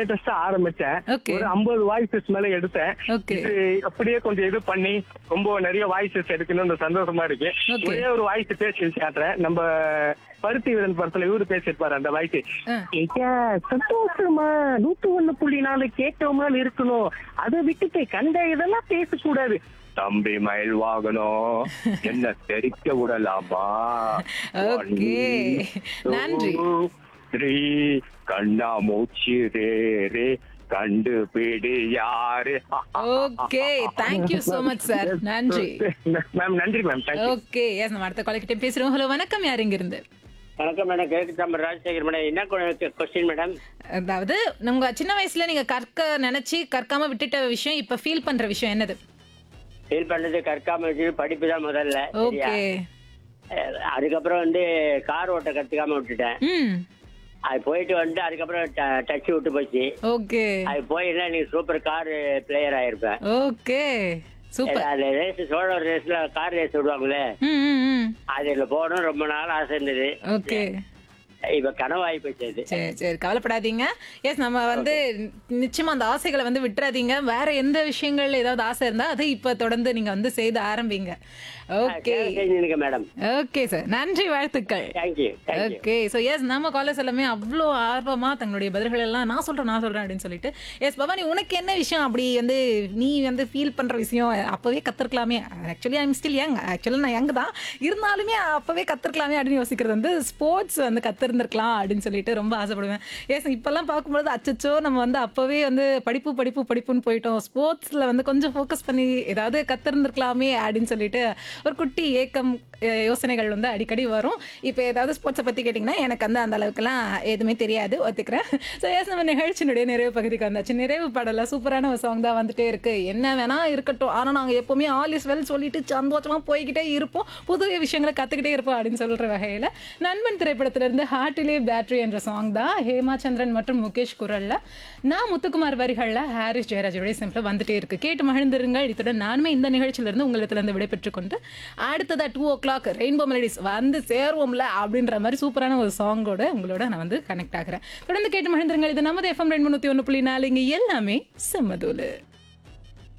லேட்டஸ்டா ஆரம்பிச்சேன் Okay. ஒரு ஐம்பது வாய்ஸஸ் மேல எடுத்தேன் Okay. இது அப்படியே கொஞ்சம் இது பண்ணி ரொம்ப நிறைய வாய்ஸஸ் எடுக்கணும்னு சந்தோஷமா இருக்கு Okay. ஒரே ஒரு வாய்ஸ் பேசி காட்டுறேன் நம்ம பருத்தி வீரன் படத்துல இவரு பேசியிருப்பாரு அந்த வாய்ஸ் ஆ. ஐயா சந்தோஷமா நூத்தி ஒண்ணு புள்ளி நாலு கேட்டோமா இருக்கணும் அதை விட்டுட்டு கண்ட இதெல்லாம் பேசக்கூடாது தம்பி மயில் வாகனம் என்ன தெரிக்க விடலாமா Okay. நன்றி. த்ரீ கண்ணா மூச்சு ரே ரே கண்டுபிடி யாரு okay thank you so much sir நன்றி மேம் நன்றி மேம் தேங்க்யூ ஓகே எஸ் நம்ம அடுத்த காலக்கிட்ட பேசுறோம் ஹலோ வணக்கம் யார் இங்க இருந்து வணக்கம் மேடம் கிழக்கு தாம்பரம் ராஜசேகர் மேடம் என்ன கொஸ்டின் மேடம் அதாவது உங்க சின்ன வயசுல நீங்க கற்க நினைச்சு கற்காம விட்டுட்ட விஷயம் இப்ப ஃபீல் பண்ற விஷயம் என்னது ஃபீல் பண்ணது கற்காம வச்சு படிப்பு தான் முதல்ல சரியா? ஓகே அஹ் அதுக்கப்புறம் வந்து கார் ஓட்ட கத்துக்காம விட்டுட்டேன் ம் அது போயிட்டு வந்து அதுக்கப்புறம் டச் விட்டு போச்சு ஓகே அது போயிருந்தா நீ சூப்பர் கார் பிளேயர் ஆயிருப்பேன் ஓகே சூப்பர் அது ரேஸ் சோழர் ரேஸ்ல கார் ரேஸ் விடுவாங்களே ம் ம் ம் அதுல போகணும் ரொம்ப நாள் ஆசை இருந்தது ஓகே இப்ப கனவாகி போச்சு அது சரி சரி கவலைப்படாதீங்க எஸ் நம்ம வந்து நிச்சயமா அந்த ஆசைகளை வந்து விட்டுறாதீங்க வேற எந்த விஷயங்கள் ஏதாவது ஆசை இருந்தா அதை இப்ப தொடர்ந்து நீங்க வந்து செய்து ஆரம்பிங்க ஓகே செஞ்சுருங்க மேடம் ஓகே சார் நன்றி வாழ்த்துக்கள் thank you thank you okay so yes நம்ம காலேஜ் எல்லாமே அவ்வளோ ஆர்வமா தங்களுடைய பதில்கள் எல்லாம் நான் சொல்றேன் நான் சொல்றேன் அப்படின்னு சொல்லிட்டு எஸ் பவானி உனக்கு என்ன விஷயம் அப்படி வந்து நீ வந்து ஃபீல் பண்ற விஷயம் அப்பவே கத்துருக்கலாமே actually I'm still young actually நான் யங் தான் இருந்தாலுமே அப்பவே கத்துருக்கலாமே அப்படின்னு யோசிக்கிறது வந்து ஸ்போர்ட்ஸ் வந்து கத்திருந்திருக்கலாம் அப்படின்னு சொல்லிட்டு ரொம்ப ஆசைப்படுவேன் எஸ் இப்பெல்லாம் பார்க்கும்போது அச்சச்சோ நம்ம வந்து அப்பவே வந்து படிப்பு படிப்பு படிப்புன்னு போயிட்டோம் ஸ்போர்ட்ஸ்ல வந்து கொஞ்சம் ஃபோக்கஸ் பண்ணி ஏதாவது கத்திருந்திருக்கலாமே அப்படின்னு சொல்லிட்டு ஒரு குட்டி ஏக்கம் அஹ், யோசனைகள் வந்து அடிக்கடி வரும் இப்போ ஏதாவது ஸ்போர்ட்ஸை பற்றி கேட்டிங்கன்னா எனக்கு வந்து அந்த அளவுக்குலாம் எதுவுமே தெரியாது ஒத்துக்கிறேன் ஸோ எஸ் நம்ம நிகழ்ச்சியினுடைய நிறைவு பகுதிக்கு வந்தாச்சு நிறைவு பாடல சூப்பரான ஒரு சாங் தான் வந்துட்டே இருக்கு என்ன வேணா இருக்கட்டும் ஆனால் நாங்கள் எப்போவுமே ஆல் இஸ் வெல் சொல்லிட்டு சந்தோஷமா போய்கிட்டே இருப்போம் புது விஷயங்களை கற்றுக்கிட்டே இருப்போம் அப்படின்னு சொல்கிற வகையில் நண்பன் திரைப்படத்திலிருந்து ஹார்ட்டிலே பேட்டரி என்ற சாங் தான் ஹேமா சந்திரன் மற்றும் முகேஷ் குரல்ல நான் முத்துக்குமார் வரிகளில் ஹாரிஸ் ஜெயராஜோடைய சிம்பிள் வந்துட்டே இருக்கு கேட்டு மகிழ்ந்திருங்கள் இத்துடன் நானுமே இந்த நிகழ்ச்சியிலிருந்து உங்களிடத்திலிருந்து விடைபெற்றுக் கொண்டு அடுத்ததா two o'clock rainbow melodies வந்து சேருவோம்ல அப்படின்ற மாதிரி சூப்பரான ஒரு சாங்கோட உங்களோட நான் வந்து கனெக்ட் ஆகிறேன் தொடர்ந்து கேட்டு மகிழ்ந்திருங்கள் இது நமது எஃப்எம் ரெண்டு முந்நூற்றி ஒன்று புள்ளி நாலு இங்கே எல்லாமே செம்மதூலு